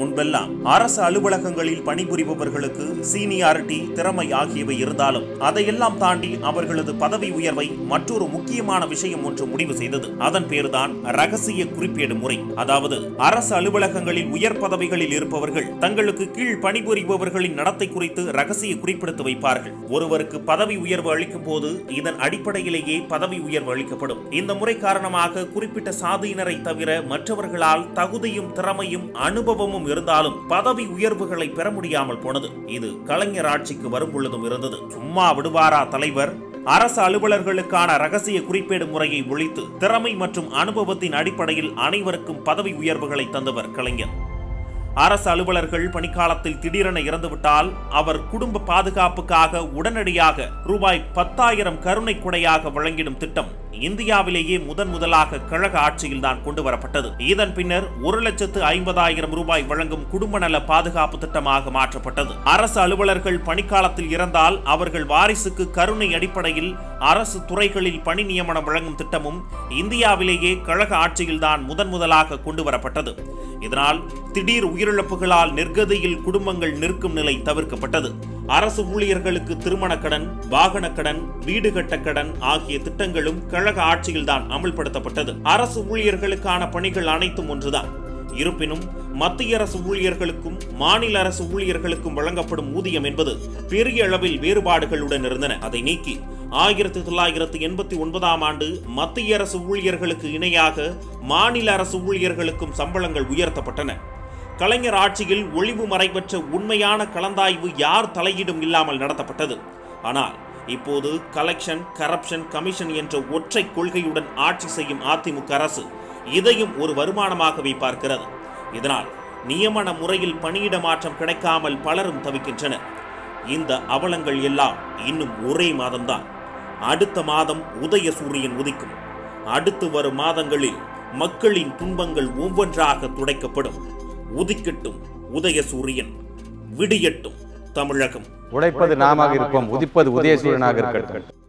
முன்பெல்லாம் அரசு அலுவலகங்களில் பணிபுரிபவர்களுக்கு சீனியாரிட்டி திறமை ஆகியவை இருந்தாலும் அதையெல்லாம் தாண்டி அவர்களது பதவி உயர்வை மற்றொரு முக்கியமான விஷயம் ஒன்று முடிவு செய்தது அதன் பேர்தான் ரகசிய குறிப்பேடு முறை அதாவது அரசு அலுவலகங்களில் உயர் பதவிகளில் இருப்பவர்கள் தங்களுக்கு கீழ் பணிபுரிபவர்களின் நடத்தை குறித்து ரகசிய குறிப்பெடுத்து வைப்பார்கள் ஒருவருக்கு பதவி உயர்வு அளிக்கும் போது இதன் அடிப்படையிலேயே பதவி உயர்வு அளிக்கப்படும் இந்த முறை காரணமாக குறிப்பிட்ட சாதியினரை தவிர மற்றவர்களால் தகுதியும் திறமையும் அனுபவமும் இருந்தாலும் பதவி உயர்வுகளை பெற முடியாமல் போனது இது கலைஞர் ஆட்சிக்கு வரும் பொழுதும் இருந்தது சும்மா விடுவாரா தலைவர் அரசு அலுவலர்களுக்கான ரகசிய குறிப்பேடு முறையை ஒழித்து திறமை மற்றும் அனுபவத்தின் அடிப்படையில் அனைவருக்கும் பதவி உயர்வுகளை தந்தவர் கலைஞர் அரசு அலுவலர்கள் பணிக்காலத்தில் திடீரென இறந்துவிட்டால் அவர் குடும்ப பாதுகாப்புக்காக உடனடியாக ரூபாய் பத்தாயிரம் கருணை கொடையாக வழங்கிடும் திட்டம் இந்தியாவிலேயே முதன் முதலாக கழக ஆட்சியில் தான் கொண்டு வரப்பட்டது இதன் பின்னர் ஒரு லட்சத்து ஐம்பதாயிரம் ரூபாய் வழங்கும் குடும்ப நல பாதுகாப்பு திட்டமாக மாற்றப்பட்டது அரசு அலுவலர்கள் பணிக்காலத்தில் இறந்தால் அவர்கள் வாரிசுக்கு கருணை அடிப்படையில் அரசு துறைகளில் பணி நியமனம் வழங்கும் திட்டமும் இந்தியாவிலேயே கழக ஆட்சியில் தான் முதன் முதலாக கொண்டு வரப்பட்டது இதனால் திடீர் உயிரிழப்புகளால் நிர்கதியில் குடும்பங்கள் நிற்கும் நிலை தவிர்க்கப்பட்டது அரசு ஊழியர்களுக்கு திருமண கடன் வாகன கடன் வீடு கட்ட கடன் ஆகிய திட்டங்களும் கழக ஆட்சியில்தான் அமல்படுத்தப்பட்டது அரசு ஊழியர்களுக்கான பணிகள் அனைத்தும் ஒன்றுதான் இருப்பினும் மத்திய அரசு ஊழியர்களுக்கும் மாநில அரசு ஊழியர்களுக்கும் வழங்கப்படும் ஊதியம் என்பது பெரிய அளவில் வேறுபாடுகளுடன் இருந்தன அதை நீக்கி ஆயிரத்தி தொள்ளாயிரத்தி எண்பத்தி ஒன்பதாம் ஆண்டு மத்திய அரசு ஊழியர்களுக்கு இணையாக மாநில அரசு ஊழியர்களுக்கும் சம்பளங்கள் உயர்த்தப்பட்டன கலைஞர் ஆட்சியில் ஒளிவு மறைவற்ற உண்மையான கலந்தாய்வு யார் தலையீடும் இல்லாமல் நடத்தப்பட்டது ஆனால் இப்போது கலெக்ஷன் கரப்ஷன் கமிஷன் என்ற ஒற்றை கொள்கையுடன் ஆட்சி செய்யும் அதிமுக அரசு இதையும் ஒரு வருமானமாகவே பார்க்கிறது இதனால் நியமன முறையில் பணியிட மாற்றம் கிடைக்காமல் பலரும் தவிக்கின்றனர் இந்த அவலங்கள் எல்லாம் இன்னும் ஒரே மாதம்தான் அடுத்த மாதம் உதய சூரியன் உதிக்கும் அடுத்து வரும் மாதங்களில் மக்களின் துன்பங்கள் ஒவ்வொன்றாக துடைக்கப்படும் உதிக்கட்டும் உதய சூரியன் விடியட்டும் தமிழகம் உழைப்பது நாமாக இருப்போம் உதிப்பது உதயசூரியனாக இருக்கட்டும்